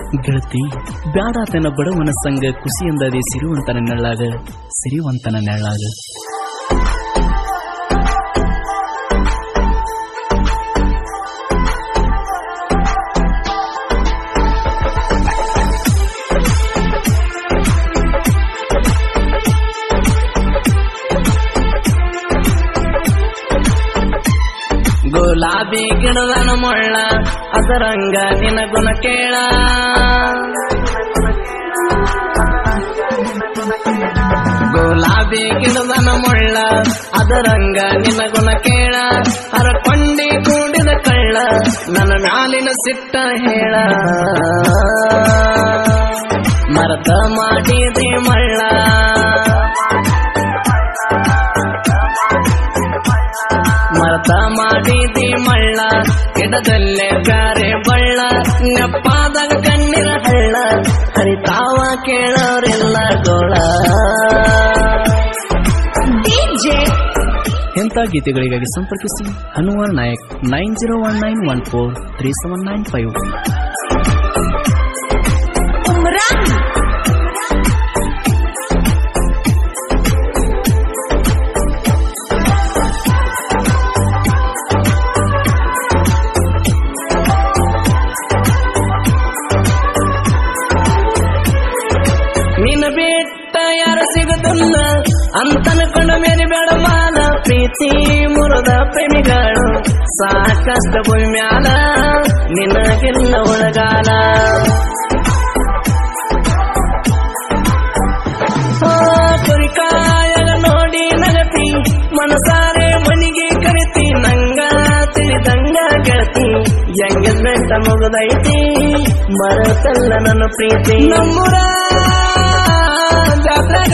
ಗೆಳತಿ ಬ್ಯಾಡಾತನ ಬಡವನ ಸಂಗ ಖುಷಿಯಿಂದದೆ ಸಿರಿವಂತನ ನೆಳ್ಳಾಗ ಸಿರಿವಂತನ ನೆಳ್ಳಾಗ ಗುಲಾಬಿ ಗಿಡದನ ಮೊಳ್ಳ ಅದರಂಗ ನಿನ ಗುಣ ಕೇಳ ಗುಲಾಬಿ ಗಿಡದನ ಮೊಳ್ಳ ಅದರಂಗ ನಿನ ಗುಣ ಕೇಳ ಹರಕೊಂಡಿ ಕೂಡಿದ ಕಳ್ಳ ನನ್ನ ಮ್ಯಾಲಿನ ಸಿಟ್ಟ ಹೇಳ ಮರದ ಮಾಡಿದೆ ಮಳ್ಳ ಮರದ ಮಾಡಿದಿ ಮಳ್ಳ ಗಿಡದಲ್ಲೇ ಬ್ಯಾರೆ ಬಳ್ಳ ನೆಪ್ಪಾದಾಗ ಕಣ್ಣಿನ ಹಳ್ಳ ಹರಿತಾವ ಕೇಳೋರಿಲ್ಲ ಗೋಳ ಡಿಜೆ ಎಂಥ ಗೀತೆಗಳಿಗಾಗಿ ಸಂಪರ್ಕಿಸಿ Hanuman Nayak nine zero one nine one four three seven nine five ಉಮ್ರಾನ್ ನಿನ್ನ ಬಿಟ್ಟ ಯಾರು ಸಿಗುದಿಲ್ಲ ಅಂತನ್ಕೊಂಡ ಮೇಲೆ ಬೇಡ ಮಾಲ ಪ್ರೀತಿ ಮುರಿದ ಪ್ರೇಮಿಗಳು ಸಾಕಷ್ಟು ಭೂಮ್ಯಾಲ ನಿನಗಿಲ್ಲ ಒಳಗಾಲ ಆ, ಕುರಿಕಾಯಗ ನೋಡಿ ನಗತಿ ಮನಸಾರೆ ಮನಿಗೆ ಕರಿತಿ ನಂಗ ತಿಳಿದಂಗ ಗೆಳತಿ ಎಂಗೇಜ್ಮೆಂಟ್ ಮುಗಿದೈತಿ ಮರತಲ್ಲ ನನ್ನ ಪ್ರೀತಿ ನಮ್ಮೂರ ಜಾತ್ರೆಗ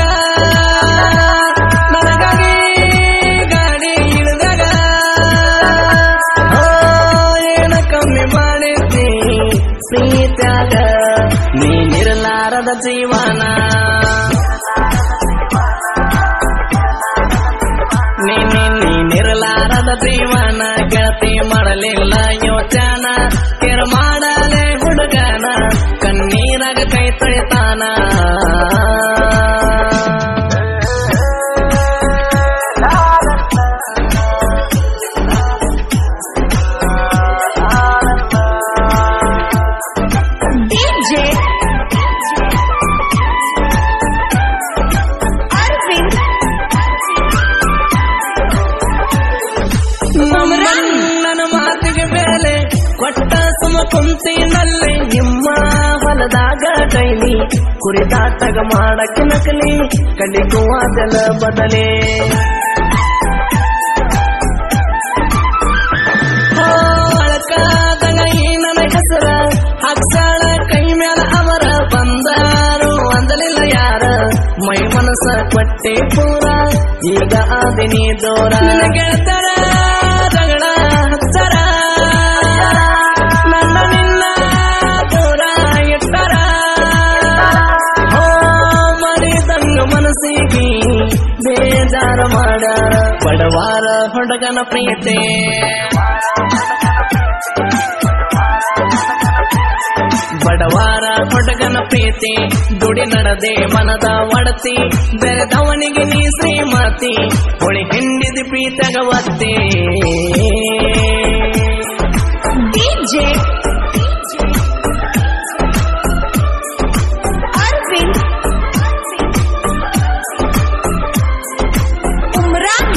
ನನಗಾಗಿ ಗಾಡಿ ಇಳಿದಾಗ ಆ, ಏನ ಕಮ್ಮಿ ಮಾಡಿದ್ನಿ ಪ್ರೀತ್ಯಾಗ ನೀನಿರಲಾರದ ಜೀವನ ನೀನಿ ನೀನಿರಲಾರದ ಜೀವನ ಗೆಳತಿ ಮಾಡಲಿಲ್ಲ ಯೋಚನ ಕೆರ ಮಾಡಲೆ ಹುಡುಗನ ಕಣ್ಣೀರಾಗ ಕೈ ತೊಳಿತಾನ ಡಿಜೆ ಅರವಿಂದ್ ನನ್ನ ಮಾತಿಗೆ ಬೆಲೆ ಕೊಟ್ಟ ಸುಮ ಕುಂತಿನಲ್ಲಿ ನಿಮ್ಮ ಹೊಲದಾಗ ಡೈಲಿ ಕುರಿದಾಟಗ ಮಾಡಕ್ಕೆ ನಕಲಿ ಕಲಿಗುವಾದಲ ಬದಲೇ ಹೋ, ಅಳಕಾದಾಗ ಈ ನನ್ನ ಹೆಸರ ಹಾಕ್ಸಾಳ ಕೈ ಮ್ಯಾಲ ಅವರ ಬಂದಾರು ಅಂದಲಿಲ್ಲ ಯಾರ ಮೈ ಮನಸ್ಸ ಕೊಟ್ಟೆ ಪೂರ ಈಗ ಆದಿನಿ ದೂರ ಗೆಳತರ ಜಗಳ ಹಚ್ಚರ ನನ್ನ ನಿನ್ನ ದೂರ ಇಟ್ಟರ ಹೋ ಮರಿದಂಗ ಮನಸ್ಸಿಗೆ ಬೇಜಾರ ಮಾಡ್ಯಾರ ಬಡವಾರ ಹುಡುಗನ ಪ್ರೀತಿ ಬಡವಾರ ಹುಡುಗನ ಪ್ರೀತಿ ದುಡಿ ನಡದೆ ಮನದ ಒಡತಿ ಬೆರೆದವನಿಗೆ ನೀ ಶ್ರೀಮತಿ ಹೊಳಿ ಹಿಂಡಿದ ಪ್ರೀತಗ ಒತ್ತಿ ಡಿಜೆ ಅರವಿಂದ್ ಉಮ್ರಾನ್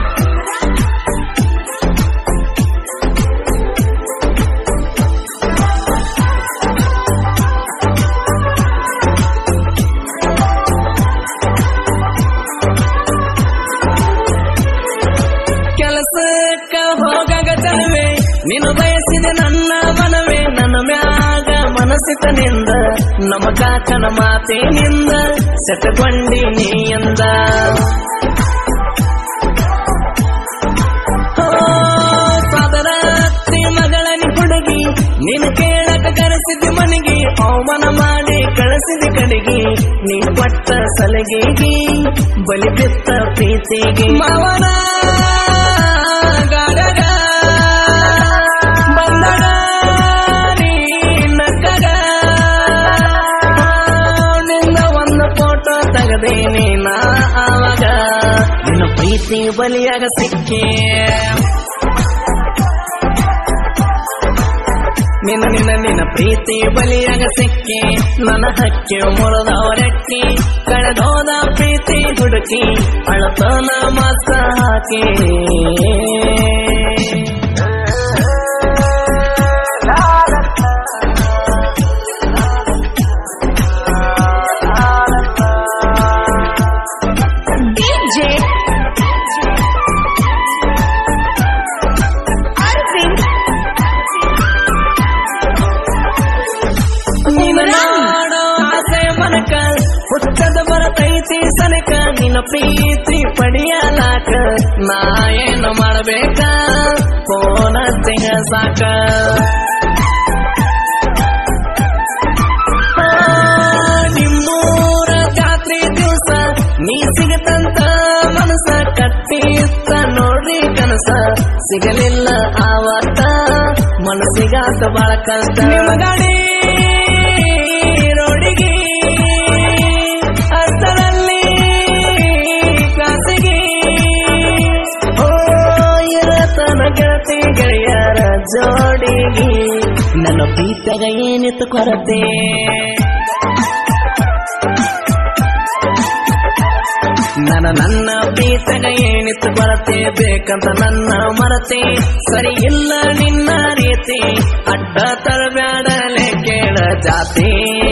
ಕೆಲಸಕ್ಕ ಹೋಗಾಗ ಚಲುವೆ ನೀನು ಬಯಸಿದೆ ನನ್ನ ಮನವೇ ನನ್ನ ಮ್ಯಾಗ ಮನಸ್ಸಿತನಿಂದ ನಮ್ಮ ಕಾಕನ ಮಾತಿನಿಂದ ಸೆಟಗೊಂಡಿ ನೀ ಎಂದ ಓ, ಸದರತ್ತಿ ಮಗಳನಿ ಹುಡುಗಿ ನೀನು ಕೇಳಕ ಕರೆಸಿದಿ ಮನೆಗೆ ಅವಮಾನ ಮಾಡಿ ಕಳಿಸಿದಿ ಕಡೆಗೆ ನೀ ಕೊಟ್ಟ ಸಲಗೆಗೆ ಬಲಿ ಬಿತ್ತ ಪ್ರೀತಿಗೆ ಮಾವನ ಗಾಡಗ ಬಂದಗ ನೀ ನಕ್ಕಗ ಪ್ರೀತಿ ಬಲಿಯಾಗ ಸಿಕ್ಕಿ ನಿನ್ನ ನಿನ್ನ ನಿನ್ನ ಪ್ರೀತಿ ಬಲಿಯಾಗ ಸಿಕ್ಕಿ ನನ್ನ ಹಕ್ಕಿ ಮುರಿದವರೆಕ್ಕಿ ಕಳೆದೋದ ಪ್ರೀತಿ ಹುಡುಕಿ ಅಳತನ ಮತ್ತ ಹಾಕಿ DJ Arvind ನಿನ್ನ ನೋಡೋ ಆಸೆ ಮನಕ ಹುಚ್ಚದ ಬರತೈತಿ ಸನಕ ನಿನ್ನ ಪ್ರೀತಿ ಪಡಿಯಲಾಕ ನಾ ಏನು ಮಾಡಬೇಕ ಫೋನ ತೆಗ ಸಾಕ ಆ, ನಿಮ್ಮೂರ ಜಾತ್ರೆ ದಿವಸ ನೀ ಸಿಗತಂತ ಮನಸ ಕಟ್ಟಿತ್ತ ನೋಡ್ರಿ ಕನಸ ಸಿಗಲಿಲ್ಲ ಆವತ್ತ ಮನಸ್ಸಿಗಾತ ಬಾಳ ಕಷ್ಟ ನಿಮ್ಮ ಗಾಡಿ ರೋಡಿಗೆ ಅಷ್ಟರಲ್ಲಿ ಕಾಸಿಗೆ ಓ ಇರತನ ಗೆಳತಿ ಗೆಳೆಯರ ಜೋಡಿಗೆ ನನ್ನ ಪ್ರೀತಗ ಏನಿತ್ತು ಕೊರತೆ ನನ್ನ ನನ್ನ ಪ್ರೀತಗ ಏನಿತ್ತು ಕೊರತೆ ಬೇಕಂತ ನನ್ನ ಮರತೆ ಸರಿ ಇಲ್ಲ ನಿನ್ನ ರೀತಿ ಅಡ್ಡ ತರಬ್ಯಾಡಲೆ ಕೇಳ ಜಾತಿ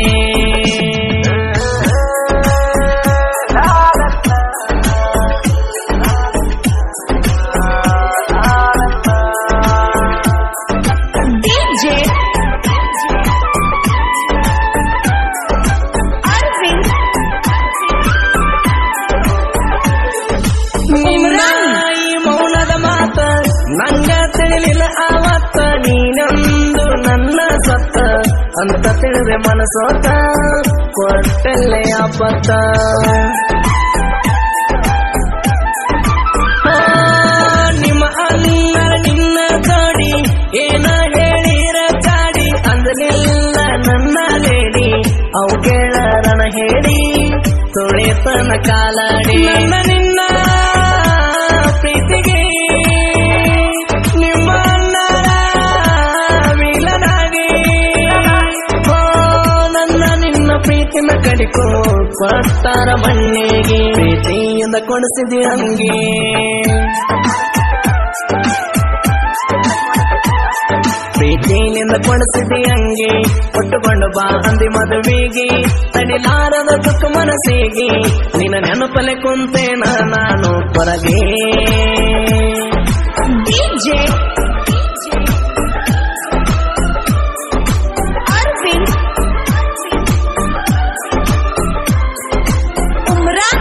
DJ Arvind ನಿನ್ನ ಈ ಮೌನದ ಮಾತ ನಂಗ ತಿಳಿಲಿಲ್ಲ ಆವತ್ತ ನೀನೊಂದು ನನ್ನ ಸತ್ತ ಅಂತ ತಿಳಿದೆ ಮನಸೋತ ಕೊಟ್ಟಲ್ಲೆ ಆಪತ್ತ ಆ, ನಿಮ್ಮ ಅನ್ನರ ನಿನ್ನ ತೋಡಿ ಏನ ಹೇಳಿರ ಚಾಡಿ ಅಂದಲಿಲ್ಲ ನನ್ನ ಲೇಡಿ ಅವು ಕೇಳರನ ಹೇಳಿ ತುಳಿತನ ಕಾಲಾಡಿ ನನ್ನ ನಿನ್ನ ಪ್ರೀತಿಗೆ ನಿಮ್ಮ ಅನ್ನರ ವಿಲನಾಗಿ ಓ ನನ್ನ ನಿನ್ನ ಪ್ರೀತಿನ ಕಡಿಕೋ ಕೊಟ್ಟಾರ ಮಣ್ಣಿಗೆ ಪ್ರೀತಿಯಿಂದ ಕೊಡಿಸಿದಿ ಹಂಗೆ ಪ್ರೀತಿನಿಂದ ಕೊಡಿಸಿದಿ ಹಂಗೆ ಕೊಟ್ಟುಕೊಂಡು ಬಾ ಅಂದಿ ಮದುವೆಗೆ ತಡಿಲಾರದ ದುಃಖ ಮನಸ್ಸಿಗೆ ನಿನ್ನ ನೆನಪಲೆ ಕುಂತೇನ ನಾನು ಹೊರಗೆ DJ Arvind Umran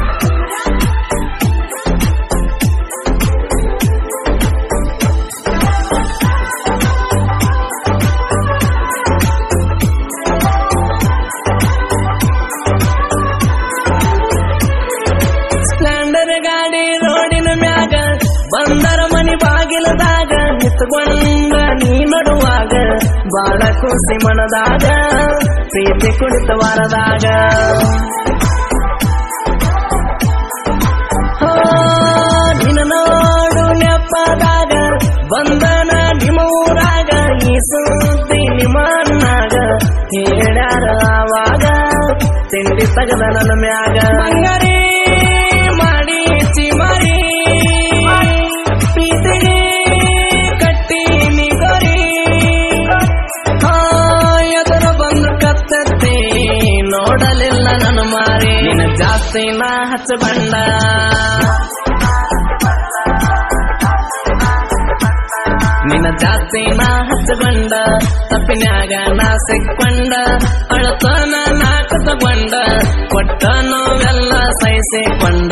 ಸ್ಪ್ಲೆಂಡರ್ ಗಾಡಿ ರೋಡಿನ ಮ್ಯಾಗ ಬಂದರ ಮನಿ ಬಾಗಿಲದಾಗ ನಿತ್ಕೊಂಡ ನೀ ನಡುವಾಗ ಬಾಳ ಖುಷಿ ಮನದಾಗ ಪ್ರೀತಿ ಕುಡಿತ ವಾರದಾಗ ಹೋ, ನಿನ್ನ ನೋಡು ನೆಪ್ಪದಾಗ ಬಂದನ ನಿಮ್ಮ ಊರಾಗ ಈ ಸುದ್ದಿ ನಿಮ್ಮ ಅಣ್ಣಾಗ ಹೇಳ್ಯಾರ ಆವಾಗ ತಿಂಡಿ ತಗದ ನನ್ನ ಮ್ಯಾಗ ಬಂಗಾರಿ ಮಾಡಿ ಚಿಮಾರಿ ಪ್ರೀತಿಗೆ ಕಟ್ಟಿ ನಿಗೋರಿ ಆ, ಎದುರು ಬಂದು ಕತ್ತತ್ತೆ ನೋಡಲಿಲ್ಲ ನನ್ನ ಮಾರಿ ನಿನ್ನ ಜಾಸ್ತಿ ನಾ ಹಚ್ಚ ಬಂಡ ನಿನ್ನ ಜಾಸ್ತಿ ನಾ ಹಚ್ಚಗೊಂಡ ತಪ್ಪಿನ್ಯಾಗ ನಾ ಸಿಕ್ಕೊಂಡ ಅಳತನ ನಾಕ ತಗೊಂಡ ಕೊಟ್ಟ ನೋವೆಲ್ಲ ಸಹಿಸಿಕೊಂಡ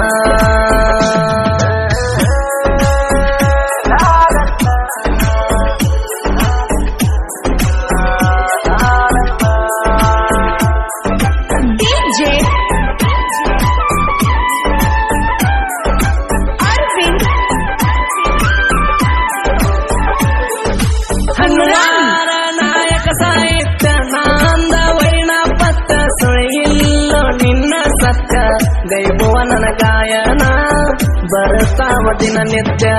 DJ Arvind ಹನುಮಾರ ನಾಯಕ ಸಾಹಿತ್ಯ ನಾಂದ ವೈಣ ಪತ್ತ ಸುಳಿಯಿಲ್ಲೋ ನಿನ್ನ ಸತ್ಯ ಗೈಬುವ ನನ್ನ ಗಾಯನ ಬರ್ತಾವ ದಿನನಿತ್ಯ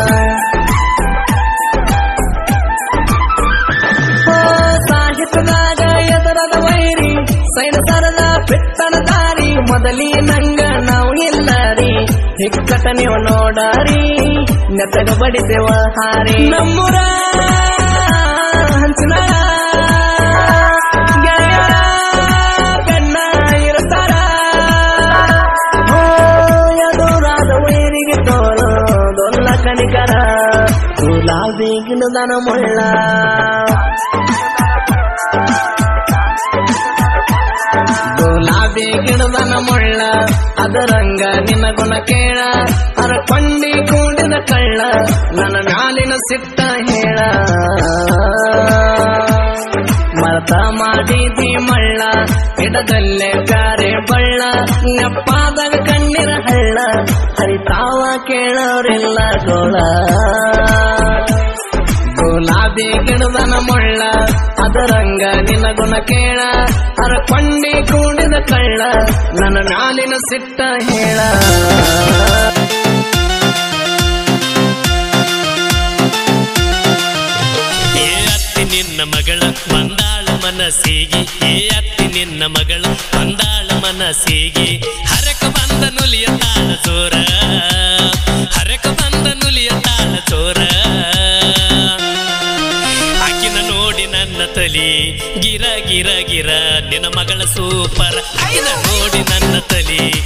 ಓ, ಸಾಹಿತ್ಯದಾಗ ಎದರದ ವೈರಿ ಸೈನ ತರದ ಬಿಟ್ಟನ ದಾರಿ ಮೊದಲಿ ನಂಗ ನಾವು ಇಲ್ಲಾರಿ ಹಿಕ್ಕಟ ನೀವು ನೋಡಾರಿ ನೆತಗ ಬಡಿದೆವ ಹಾರಿ ನಮ್ಮೂರ ಹಂಚಿನ ಗೆಳೆಯರ ಬೆನ್ನ ಇರ್ತಾರ ಓ, ಎದುರಾದ ವೈರಿಗೆ ತೋರೋದೊಲ್ಲ ಕಣಿಕರ ಗುಲಾಬಿ ಗಿಡದನ ಮುಳ್ಳ ಗುಲಾಬಿ ಗಿಡದನ ಮುಳ್ಳ ಅದರಂಗ ನಿನ್ನ ಗುಣ ಕೇಳ ಅರಕೊಂಡಿ ಕೂಡಿದ ಕಳ್ಳ ನನ್ನ ಮ್ಯಾಲಿನ ಸಿಟ್ಟ ಹೇಳ ಮರತ ಮಾಡಿದಿ ಮಳ್ಳ ಗಿಡದಲ್ಲೇ ಬ್ಯಾರೆ ಬಳ್ಳ ನೆಪ್ಪಾದಾಗ ಕಣ್ಣಿರ ಹಳ್ಳ ಹರಿತಾವ ಕೇಳೋರಿಲ್ಲ ಗೋಳ ಗುಲಾಬಿ ಗಿಡದನ ಮುಳ್ಳ ಅದರಂಗ ನಿನ್ನ ಗುಣ ಕೇಳ ಅರಕೊಂಡಿ ಕೂಡಿದ ಕಳ್ಳ ನನ್ನ ಮ್ಯಾಲಿನ ಸಿಟ್ಟ ಹೇಳ ಏ ಅತ್ತಿ ನಿನ್ನ ಮಗಳ ಬಂದಾಳ ಮನಸ್ಸಿಗೆ ಏ ಅತ್ತಿ ನಿನ್ನ ಮಗಳು ಬಂದಾಳ ಮನಸ್ಸಿಗೆ ಹರಕ ಬಂದ ನುಲಿಯ ತಾಳ ಚೋರ ಹರಕ ಬಂದ ನುಲಿಯ ತಾಳ ಚೋರ ಆಕಿನ ನೋಡಿ ನನ್ನ ತಲಿ ಗಿರ ಗಿರ ಗಿರ ನಿನ್ನ ಮಗಳ ಸೂಪರ್ ಆಕಿನ ನೋಡಿ ನನ್ನ ತಲಿ